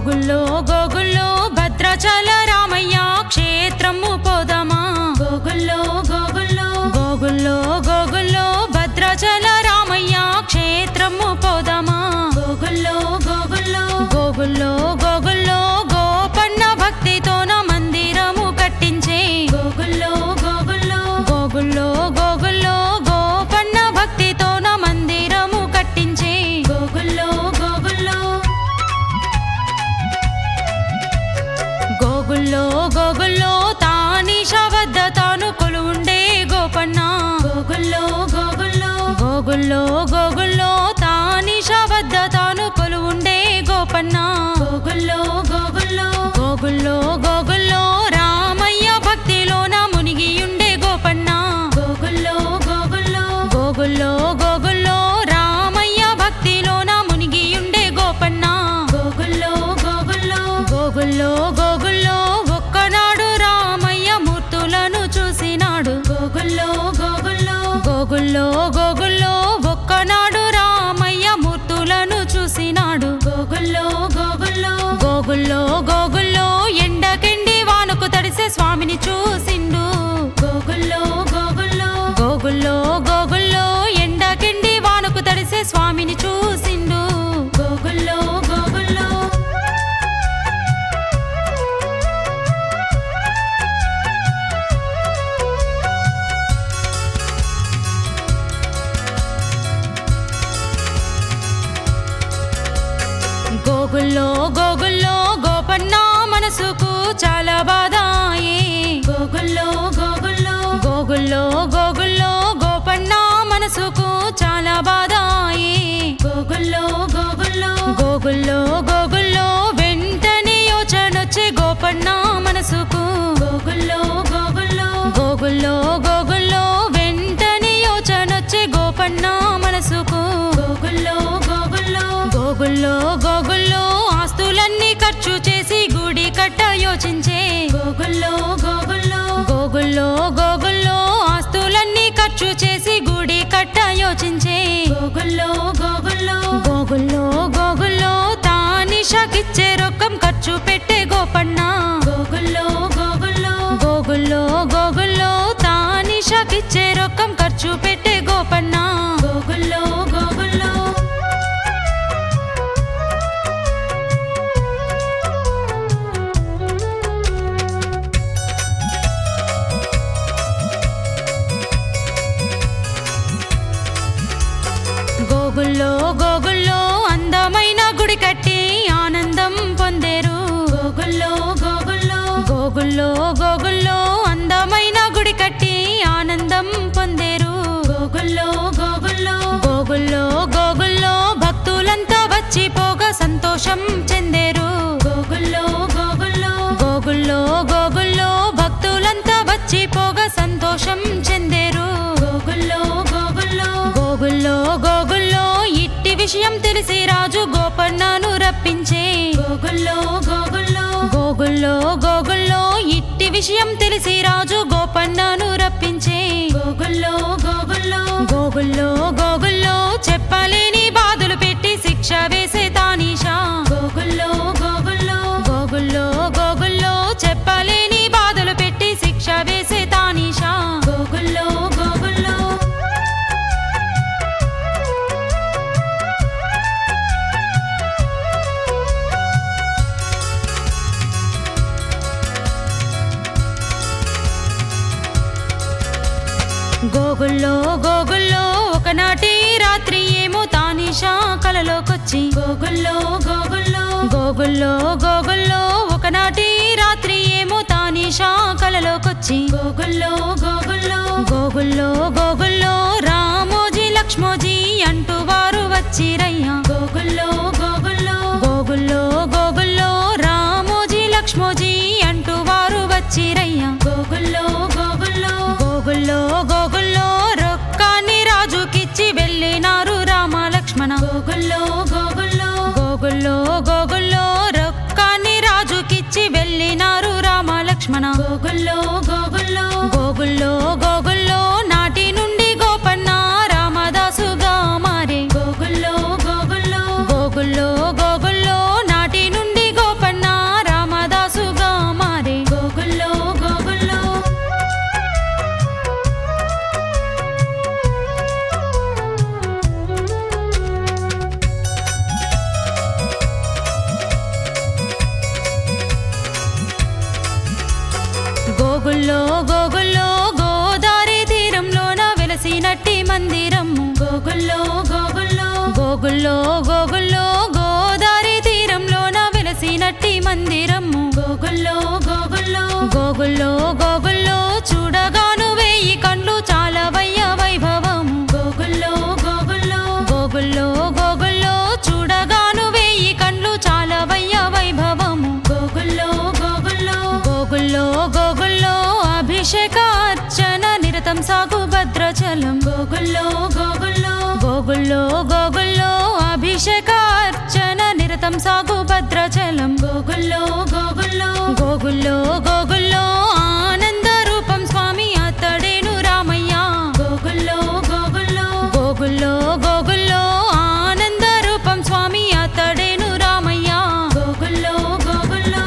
గోగుల్లో గోగుల్లో భద్రాచల రామయ్య క్షేత్రము పోదమా గోగుల్లో గోగుల్లో గోగుల్లో గోగుల్లో భద్రాచల రామయ్య క్షేత్రము పోదమా గోగుల్లో గోగుల్లో గోగుల్లో గోగుల్లో గోపన్న భక్తితోన మందిరము కట్టించే గోగుల్లో గోగుల్లో గోగుల్లో గోగుల్లో గోపన్న భక్తితోన మందిరము కట్టించే గోగుల్లో గోగుల్లో గోగుల్లో గోగుల్లో తానీష వద్ద తాను కొలువుండే గోపన్న గోగుల్లో గోగుల్లో గోగుల్లో గోగుల్లో తానీష వద్ద తాను కొలువుండే గోపన్న గోగుల్లో గోగుల్లో గోగుల్లో గోగుల్లో రామయ్య భక్తిలోన మునిగియుండే గోపన్న గోగుల్లో గోగుల్లో గోగుల్లో గోగుల్లో రామయ్య భక్తిలోన మునిగియుండే గోపన్న గోగుల్లో గోగుల్లో గోగుల్లో గోగుల్లో ఒక్కనాడు రామయ్య మూర్తులను చూసినాడు గోగుల్లో గోగుల్లో గోగుల్లో గోగుల్లో ఒక్కనాడు రామయ్య మూర్తులను చూసినాడు గోగుల్లో గోగుల్లో గోగుల్లో గోగుల్లో ఎండకెండి వానకు తడిసే స్వామిని చూసిండు గోగుల్లో గోగుల్లో గోగుల్లో గోగుల్లో ఎండకెండి వానకు తడిసే స్వామిని చూసిండు గోగుల్లో గోగుల్లో గోగుల్లో గోగుల్లో గోపన్న మనసుకు చాలా బాధ అయ్యే. గోగుల్లో గోగుల్లో గోగుల్లో గోగుల్లో గోపన్న మనసుకు చాలా బాధ అయ్యే. గోగుల్లో గోగుల్లో గోగుల్లో గోగుల్లో వెంటనే యోచనొచ్చే గోపన్న మనసుకు గోగుల్లో గోగుల్లో గోగుల్లో గోగుల్లో వెంటనే యోచనొచ్చే గోపన్న మనసుకు గోగుల్లో గోగుల్లో గోగుల్లో గోగుల్లో ఆస్తులన్నీ ఖర్చు చేసి గుడి కట్ట యోచించే గోగుల్లో గోగుల్లో గోగుల్లో గోగుల్లో ఆస్తులన్నీ ఖర్చు చేసి గుడి కట్ట యోచించే గోగుల్లో గోగుల్లో గోగుల్లో గోగుల్లో తానిషకిచ్చే రొక్కం ఖర్చు పెట్టే గోపన్న గోగుల్లో గోగుల్లో గోగుల్లో గోగుల్లో తానిషకిచ్చే రొక్కం ఖర్చు పెట్టే గోపన్న గోగుల్లో గోగుల్లో గోగుల్లో గోగుల్లో అందమైన గుడి కట్టి ఆనందం పొందేరు గోగుల్లో గోగుల్లో గోగుల్లో గోగుల్లో అందమైన గుడి కట్టి ఆనందం పొందేరు గోగుల్లో గోగుల్లో గోగుల్లో గోగుల్లో భక్తులంతా వచ్చి పోగా సంతోషం చెందేరు గోగుల్లో గోగుల్లో గోగుల్లో గోగుల్లో భక్తులంతా వచ్చి పోగా సంతోషం చెందేరు గోగుల్లో గోగుల్లో గోగుల్లో గోగుల్లో ఇట్టి విషయం తెలిసి రాజు గోపన్నను రప్పించే గోగుల్లో గోగుల్లో గోగుల్లో గోగుల్లో ఇట్టి విషయం తెలిసి రాజు గోపన్నను రప్పించే గోగుల్లో గోగుల్లో గోగుల్లో గోగుల్లో చెప్పలేని బాధలు పెట్టి శిక్ష వేసే తానీషా గోగుల్లో గోగుల్లో గోగుల్లో గోగుల్లో చెప్పలేని బాధలు పెట్టి శిక్ష వేసే తానీషా గోగుల్లో గోగుల్లో గోగుల్లో గోగుల్లో ఒకనాటి రాత్రి ఏమో తానీషా కలలోకొచ్చి గోగుల్లో గోగుల్లో గోగుల్లో గోగుల్లో ఒకనాటి రాత్రి ఏమో తానీషా కలలోకొచ్చి గోగుల్లో గోగుల్లో గోగుల్లో గోగుల్లో రామోజీ లక్ష్మోజీ అంటూ వారు వచ్చిరయ్యా గోగుల్లో గోగుల్లో గోగుల్లో గోగుల్లో రామోజీ లక్ష్మోజీ అంటూ వారు వచ్చిరయ్యా గోగుల్లో గోగుల్లో గోగుల్లో గోగుల్లో రొక్కాన్ని రాజుకిచ్చి వెళ్ళినారు రామ లక్ష్మణ గోగుల్లో గోగుల్లో గోగుల్లో గోగుల్లో రొక్కాన్ని రాజుకిచ్చి వెళ్ళినారు రామ లక్ష్మణ గోగుల్లో గోగుల్లో గోగుల్లో గోగుల్లో నాటి నుండి గోపన్న రామదాసుగా మారే గోగుల్లో గోగుల్లో గోగుల్లో గోగుల్లో నాటి నుండి గోప గోగుల్లో గోగుల్లో గోదారి తీరంలోన వెలసినట్టి మందిరము గోగుల్లో గోగుల్లో గోగుల్లో గోగుల్లో గోదారి తీరంలోన వెలసినట్టి మందిరము గోగుల్లో గోగుల్లో గోగుల్లో గోగుల్లో చూడగాను వేయి కండ్లు చాలా వయ్య వైభవము గోగుల్లో గోగుల్లో గోగుల్లో గోగుల్లో చూడగాను వేయి కండ్లు చాలా వయ్య వైభవము గోగుల్లో గోగుల్లో గోగుల్లో గోగుల్లో అభిషేక అర్చన నిరతం సాగు భద్రాచలం గోగుల్లో గోగుల్లో గోగుల్లో గోగుల్లో అభిషేక అర్చన నిరతం సాగు భద్రాచలం గోగుల్లో గోగుల్లో గోగుల్లో గోగుల్లో ఆనంద రూపం స్వామి అతడేను రామయ్య గోగుల్లో గోగుల్లో గోగుల్లో గోగుల్లో ఆనంద రూపం స్వామి అతడేను రామయ్య గోగుల్లో గోగుల్లో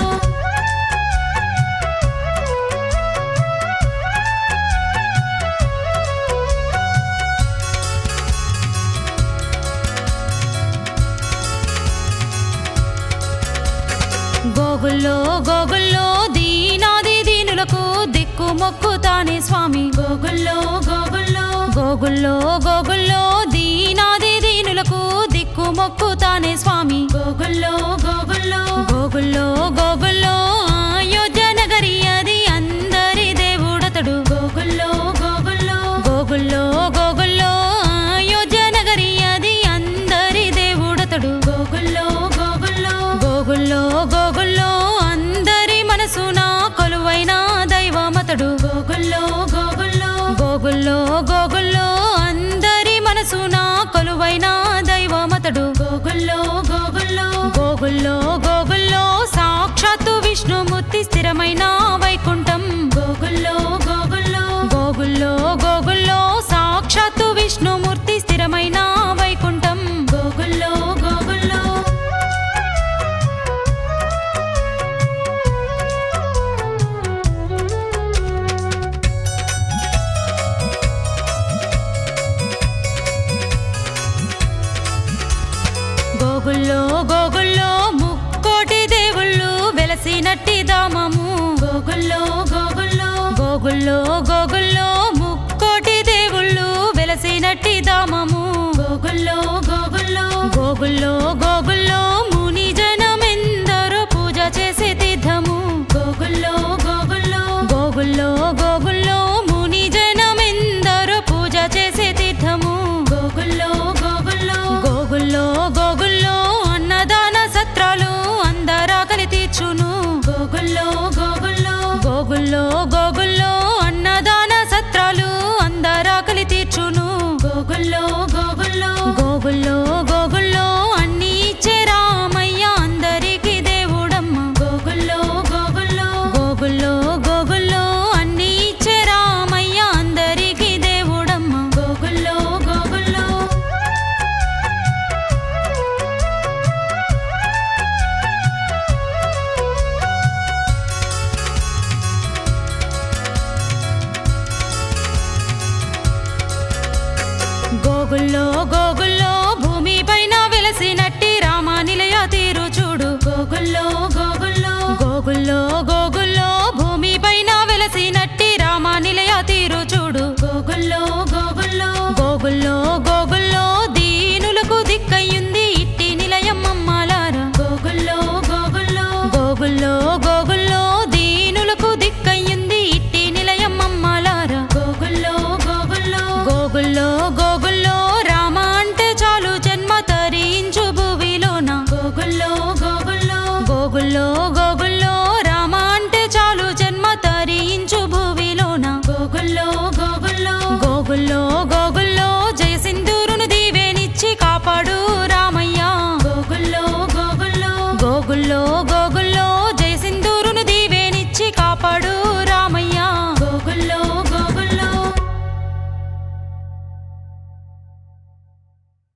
గోగుల్లో గోగుల్లో దీనాది దీనులకు దిక్కు మొక్కుతానే స్వామి గోగుల్లో గోగుల్లో గోగుల్లో గోగుల్లో దీనాది దీనులకు దిక్కు మొక్కుతానే స్వామి గోగుల్లో గోగుల్లో గోగుల్లో గోగుల్లో అయోధ్య నగరి అది అందరి దేవుడతడు గోగుల్లో గోగుల్లో గోగుల్లో గోగుల్లో అయోధ్య నగరి అది అందరి దేవుడతడు గోగుల్లో గోగుల్లో గోగుల్లో గోగుల్లో అందరి మనసున కొలువైన దైవమతడు గోగుల్లో గోగుల్లో గోగుల్లో గోగుల్లో అందరి మనసున కొలువైన దైవమతడు గోగుల్లో గోగుల్లో గోగుల్లో గోగుల్లో సాక్షాత్తు విష్ణుమూర్తి స్థిరమైన వైకుంఠం గోగుల్లో గోగుల్లో గోగుల్లో గోగుల్లో సాక్షాత్తు విష్ణుమూర్తి స్థిరమైన వైకుంఠం గోగుల్లో గోగుల్లో గోగుల్లో గోగుల్లో ముక్కోటి దేవుళ్ళు వెలసినట్టి దామము గోగుల్లో గోగుల్లో గోగుల్లో గోగుల్లో ముక్కోటి దేవుళ్ళు వెలసినట్టి దామము గోగుల్లో గోగుల్లో గోగుల్లో గోగుల్లో ముని జనమెందరో పూజ చేసే తీర్థము గోగుల్లో గోగుల్లో గోగుల్లో గోగుల్లో ముని జనమెందరో పూజ చేసే తీర్థము గోగుల్లో గోగుల్లో గోగుల్లో గోగుల్లో అన్నదాన సత్రాలు అందరాకలి తీర్చును గోగుల్లో గోగుల్లో గోగుల్లో గోగుల్లో అన్నదాన సత్రాలు అందరాకలి తీర్చును గోగుల్లో గోగుల్లో గోగుల్లో గోగుల్లో అన్ని ఇచ్చే రామయ్య అందరికీ దేవుడమ్మ గోగుల్లో గోగుల్లో గోగుల్లో గోగుల్లో అన్ని ఇచ్చే రామయ్య అందరికీ దేవుడమ్మ గోగుల్లో గోగుల్లో గోగుల్లో గోగుల్లో భూమి పైన వెలసినట్టి రామ నిలయ తీరు చూడు గోగుల్లో